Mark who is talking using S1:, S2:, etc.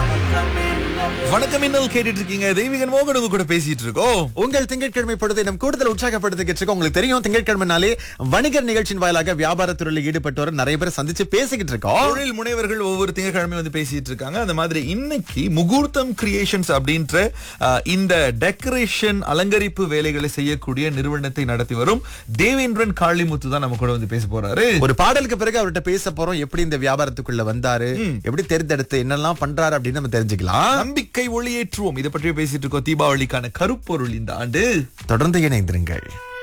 S1: வணக்கம் இன்னல் கேட்டுட்டு இருக்கீங்க தெய்வீகன் மோகன் உங்க கூட பேசிட்டு இருக்கோம்
S2: உங்கள் திங்கட்கிழமை பொழுது நம் கூடுதல் உற்சாகப்படுத்திக்கிட்டு இருக்கோம் உங்களுக்கு தெரியும் திங்கட்கிழமைனாலே வணிகர் நிகழ்ச்சியின் வாயிலாக வியாபாரத் துறையில் ஈடுபட்டவர் நிறைய பேர் சந்திச்சு பேசிக்கிட்டு இருக்கோம்
S1: தொழில் முனைவர்கள் ஒவ்வொரு திங்கட்கிழமையும் வந்து பேசிட்டு இருக்காங்க அந்த மாதிரி இன்னைக்கு முகூர்த்தம் கிரியேஷன்ஸ் அப்படின்ற அஹ், இந்த டெக்கரேஷன் அலங்கரிப்பு வேலைகளை செய்யக்கூடிய நிறுவனத்தை நடத்தி வரும் தேவேந்திரன் காளிமுத்து தான் நம்ம கூட வந்து பேச போறாரு
S2: ஒரு பாடலுக்கு பிறகு அவர்கிட்ட பேச போறோம் எப்படி இந்த வியாபாரத்துக்குள்ள வந்தாரு எப்படி தேர்ந்தெடுத்து என்னெல்லாம் பண்றாரு அப்படின்னு நம்ம தெரிஞ்சுக்கலாம்
S1: நம்பிக்கை ஒளியேற்றுவோம் இதை பற்றி பேசிட்டு இருக்கோம் தீபாவளிக்கான கருப்பொருள் இந்த ஆண்டு
S2: தொடர்ந்து இணைந்திருங்கள்